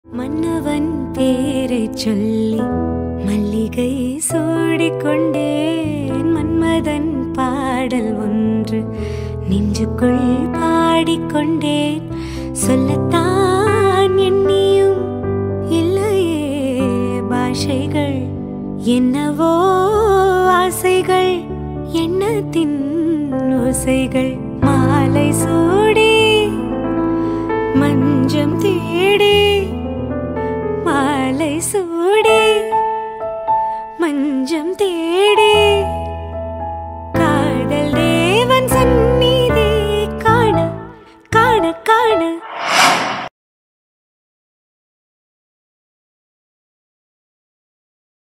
மன்னவன் பேரைச் சொல்லி மல்லிகை சூடிக்கொண்டேன் மன்மதன் பாடல் ஒன்று நெஞ்சுக்குள் பாடிக்கொண்டேன் சொல்லத்தான் எண்ணியும் இல்லையே பாஷைகள் என்னவோ ஆசைகள் எண்ணத்தின் ஓசைகள் மாலை சூடி மஞ்சம் தேடி மாலை சூடி மஞ்சம் தேடி